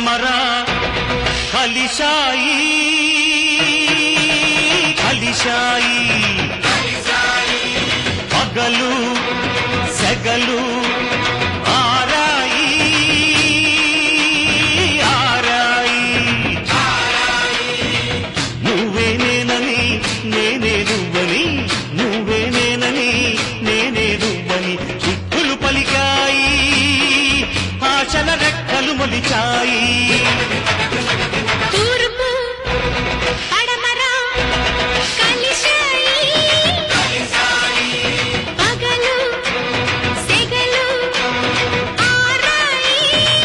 పడమరా కలిశాయి కలిశాయి పగలు సెగలు ఆరాయి ఆరాయి నువ్వే నేనని నేనే నువ్వని నువ్వే నేనని నేనే నువ్వని దిక్కులు పలికాయి ఆశల రెక్కలు మొలిచాయి తూర్పు పడమర కలిశాయి పగలు సెగలు ఆరాయి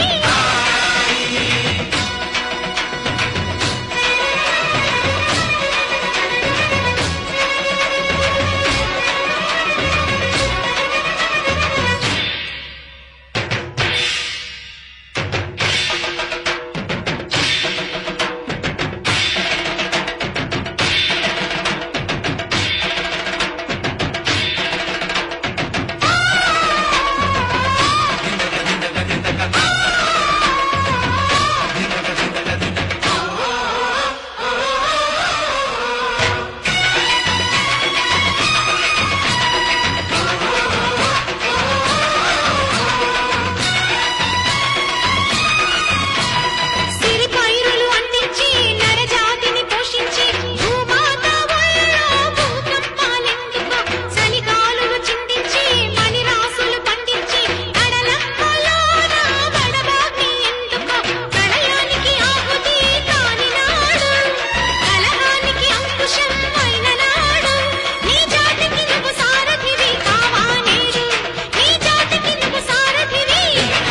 సిరి పైరులు అందించి నరజాతిని పోషించి భూమాత ఒళ్ళో భూకంపాలెందుకో చలిగాలులు చిందించి మణి రాసులు పండించి కడలమ్మలోన వడబాగ్ని ఎందుకో ప్రళయానికి ఆహుతి కానినాడు కలహానికి అంకుశం అయిన నాడు నీ జాతికి నువ్వు సారథివి కావా నేడు నీ జాతికి నువ్వు సారథివి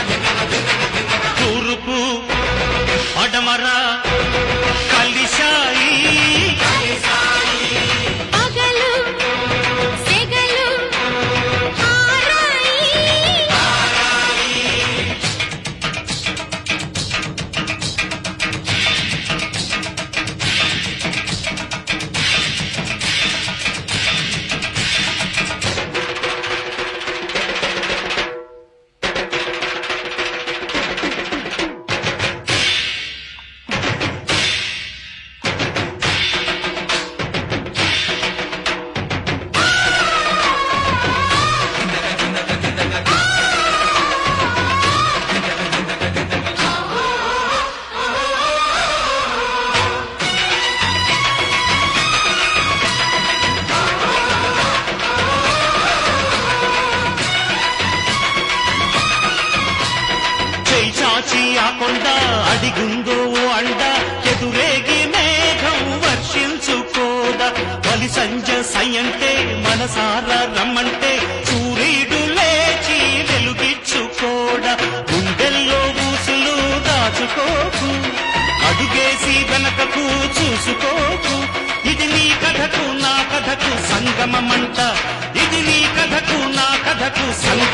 తూర్పు పడమర కలిశాయి పగలు సెగలు ఆరాయి చేయి చాచి ఆ కొండ అడిగుందో ఓ అండ ఎదురేగి మేఘం వర్షించుకోద బలి సంజ సయ్యంటే మనసారా రమ్మంటే సూర్యుడు లేచి వెలుగిచ్చుకోడ గుండెల్లో ఊసులు దాచుకోకు అడుగేసి వెనకకు చూసుకోకు ఇది నీ కథకు నా కథకు సంగమమంట ఇది నీ కథకు నా కథకు సంగ